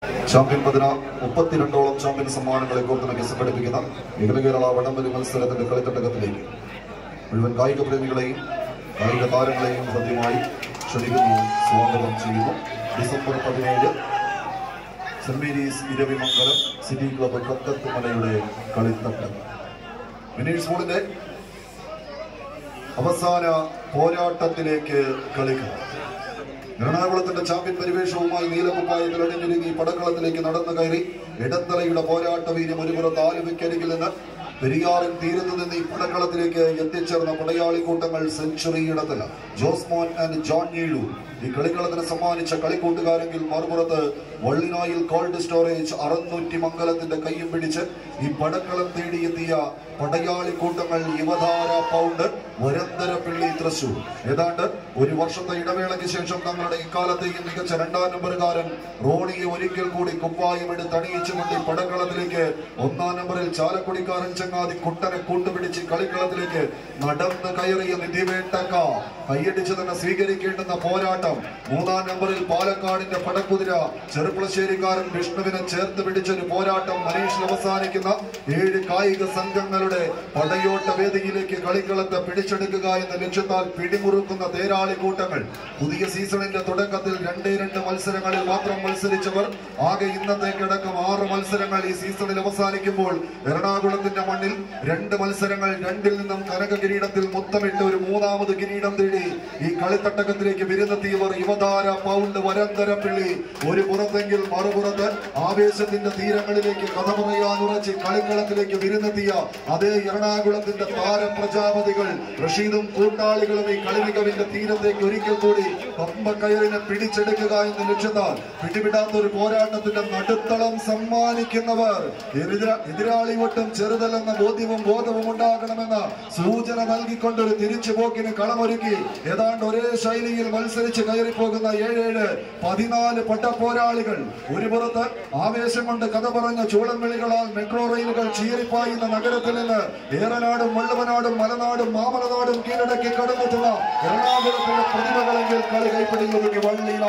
champion പതിന മുപ്പത്തിരണ്ടോളം champion സമ്മാനങ്ങളെ കോർത്തിണക്കി സംഘടിപ്പിക്കുന്ന ഇടവ കേരള വടംവലി മത്സരത്തിന്റെ കളിത്തട്ടകത്തിലേക്ക് മുഴുവൻ കായിക പ്രേമികളെയും കായിക താരങ്ങളെയും ഹൃദ്യമായി ക്ഷണിക്കുന്നു സ്വാഗതം ചെയ്യുന്നു ഡിസംബർ പതിനേഴ് Saint Mary's Eravimangalam City Club കക്കത്തുമലയുടെ കളിത്തട്ടം വിനീഷ് സ്കൂളിന്റെ അവസാന പോരാട്ടത്തിലേക്ക് കളിക്കണം എറണാകുളത്തിന്റെ ചാമ്പ്യൻ പരിവേഷവുമായി നീലക്കുപ്പായത്തിൽ അണിഞ്ഞൊരുങ്ങി പടക്കളത്തിലേക്ക് നടന്നു കയറി ഇടത്തലയുടെ പോരാട്ട വീര്യം ഒരു പുറത്ത് ആലുവയ്ക്കരികിൽ നിന്ന് പെരിയാറിൻ തീരത്ത് നിന്ന് ഈ പടക്കളത്തിലേക്ക് എത്തിച്ചേർന്ന പടയാളി കൂട്ടങ്ങൾ Century Edathala Josmon and John നീഴു ഈ കളിക്കളത്തിന് സമ്മാനിച്ച കളിക്കൂട്ടുകാരെങ്കിൽ മറുപുറത്ത് വള്ളിനായിൽ കോൾഡ് സ്റ്റോറേജ് അറുന്നൂറ്റി മംഗലത്തിന്റെ കയ്യും പിടിച്ച് ഈ പടക്കളം തേടിയെത്തിയ പടയാളി കൂട്ടങ്ങൾ യുവധാര പൗണ്ട് വരന്തരപ്പിള്ളി തൃശൂർ ഏതാണ്ട് ഒരു വർഷത്തെ ഇടവേളയ്ക്ക് ശേഷം തങ്ങളുടെ ഇക്കാലത്തെയും മികച്ച രണ്ടാം നമ്പറുകാരൻ റോണിയെ ഒരിക്കൽ കൂടി കുപ്പായം എടുത്ത് അണിയിച്ചുകൊണ്ട് ഈ പടക്കളത്തിലേക്ക് ഒന്നാം നമ്പറിൽ ചാലക്കുടിക്കാരൻ ചങ്ങാതി കുട്ടനെ കൂട്ടുപിടിച്ച് കളിക്കളത്തിലേക്ക് നടന്ന് കയറിയ നിധിവേട്ടക്ക കൈയടിച്ച് തന്നെ സ്വീകരിക്കേണ്ടുന്ന പോരാട്ടം മൂന്നാം നമ്പറിൽ പാലക്കാടിന്റെ പടക്കുതിര ചെറുപ്പളശ്ശേരിക്കാരൻ വിഷ്ണുവിനെ ചേർത്ത് പിടിച്ചൊരു പോരാട്ടം മനീഷിൽ അവസാനിക്കുന്ന ഏഴ് കായിക സംഘങ്ങളുടെ പടയോട്ട വേദിയിലേക്ക് കളിക്കളത്തെ പിടിച്ചെടുക്കുക എന്ന ലക്ഷ്യത്താൽ പിടിമുറുക്കുന്ന തേരാളി കൂട്ടങ്ങൾ പുതിയ സീസണിന്റെ തുടക്കത്തിൽ രണ്ടേ രണ്ട് മത്സരങ്ങളിൽ മാത്രം മത്സരിച്ചവർ ആകെ ഇന്നത്തേക്കടക്കം ആറ് മത്സരങ്ങൾ ഈ സീസണിൽ അവസാനിക്കുമ്പോൾ എറണാകുളത്തിന്റെ മണ്ണിൽ രണ്ട് മത്സരങ്ങൾ രണ്ടിൽ നിന്നും കനക കിരീടത്തിൽ മുത്തമിട്ട് ഒരു മൂന്നാമത് കിരീടം തേടി ഈ കളിത്തട്ടകത്തിലേക്ക് വിരുന്നെത്തിയവർ യുവതാര പൗണ്ട് വരന്തരപ്പിള്ളി ഒരു പുറത്തെങ്കിൽ മറുപുറത്ത് ആവേശത്തിന്റെ തീരങ്ങളിലേക്ക് കഥ പറയാൻ ഉറച്ച് കളിക്കളത്തിലേക്ക് വിരുന്നെത്തിയ അതേ എറണാകുളത്തിന്റെ താര പ്രജാപതികൾ റഷീദും കൂട്ടാളികളും ഈ കളിമികവിന്റെ തീരത്തേക്ക് ഒരിക്കൽ കൂടി പമ്പക്കയറിനെ പിടിച്ചെടുക്കുക എന്ന ലക്ഷ്യത്താൽ പിടിവിടാത്ത ഒരു പോരാട്ടത്തിന്റെ നടുത്തളം സമ്മാനിക്കുന്നവർ എതിര- എതിരാളി ഒട്ടും ചെറുതല്ലെന്ന ബോധ്യവും ബോധവും ഉണ്ടാകണമെന്ന സൂചന നൽകിക്കൊണ്ട് ഒരു തിരിച്ചുപോക്കിന് കളമൊരുക്കി ഏതാണ്ട് ഒരേ ശൈലിയിൽ മത്സരിച്ച് കയറിപ്പോകുന്ന ഏഴേഴ് പതിനാല് പട്ടപ്പോരാളികൾ ഒരു പുറത്ത് ആവേശം കൊണ്ട് കഥ പറഞ്ഞ ചൂളൻവിളികളാൽ മെട്രോ റെയിലുകൾ ചീറിപ്പായുന്ന നഗരത്തിൽ നിന്ന് ഏറനാടും വള്ളുവനാടും മലനാടും മാമലനാടും കീഴടക്കി കടന്നെത്തുന്ന എറണാകുളത്തിന്റെ പ്രതിഭകളെങ്കിൽ കളി കൈപ്പിടിയിൽ ഒതുക്കി വള്ളി